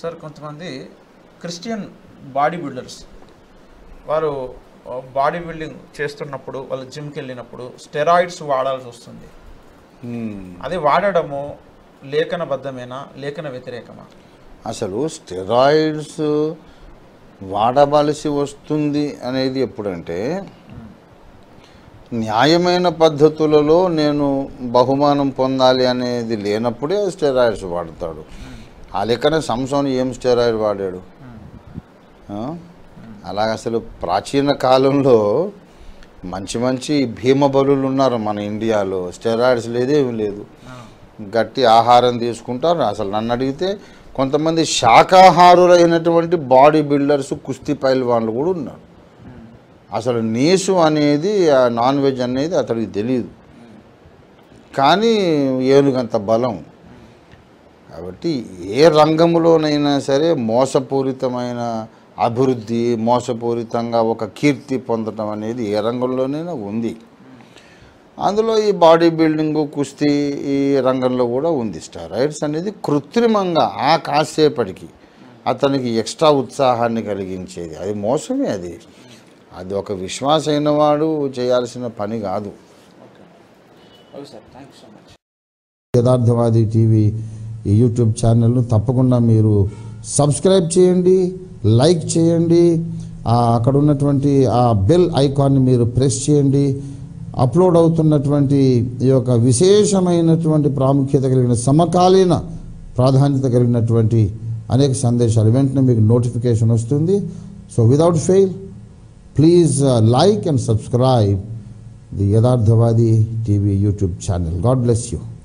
Sir కొంతమంది Christian body builders వారు body building చేస్తున్నప్పుడు వాళ్ళు జిమ్కి వెళ్ళినప్పుడు స్టెరాయిడ్స్ వాడాల్సి వస్తుంది మ్మ్. అది వాడడము లేఖనబద్ధమేనా లేఖన వ్యతిరేకమా అసలు స్టెరాయిడ్స్ వాడవలసి వస్తుంది అనేది ఎప్పుడంటే న్యాయమైన పద్ధతులలో నేను బహుమానం పొందాలి అనేది లేనప్పుడే స్టెరాయిడ్స్ వాడతాడు ఆ లెక్కన సంసోన్ ఏం స్టెరాయిడ్ వాడాడు ఆ? అలాగ అసలు ప్రాచీన కాలంలో మంచి మంచి భీమబలులు ఉన్నారు మన ఇండియాలో స్టెరాయిడ్స్ లేదేమి లేదు గట్టి ఆహారం తీసుకుంటారు అసలు నన్ను అడిగితే కొంతమంది శాకాహారులైనటువంటి బాడీ బిల్డర్స్ కుస్తీ పైల్వాన్లు కూడా ఉన్నారు అసలు నీసు అనేది ఆ నాన్ వెజ్ అనేది అతడికి తెలియదు కానీ ఏనుగంత బలం కాబట్టి ఏ రంగంలోనైనా సరే మోసపూరితమైన అభివృద్ధి మోసపూరితంగా ఒక కీర్తి పొందడం అనేది ఏ రంగంలోనైనా ఉంది అందులో ఈ బాడీ బిల్డింగ్ కుస్తీ ఈ రంగంలో కూడా ఉంది స్టెరాయిడ్స్ అనేది కృత్రిమంగా ఆ కాసేపటికి అతనికి ఎక్స్ట్రా ఉత్సాహాన్ని కలిగించేది అది మోసమే అది అది ఒక విశ్వాసైన వాడు చేయాల్సిన పని కాదు okay sir thank you so much Yatharthavadi TV ఈ యూట్యూబ్ ఛానల్ను తప్పకుండా మీరు సబ్స్క్రైబ్ చేయండి లైక్ చేయండి ఆ అక్కడ ఉన్నటువంటి ఆ బెల్ ఐకాన్ని మీరు ప్రెస్ చేయండి అప్లోడ్ అవుతున్నటువంటి ఈ యొక్క విశేషమైనటువంటి ప్రాముఖ్యత కలిగిన సమకాలీన ప్రాధాన్యత కలిగినటువంటి అనేక సందేశాలు వెంటనే మీకు నోటిఫికేషన్ వస్తుంది so without fail please like and subscribe the Yatharthavadi TV YouTube channel God bless you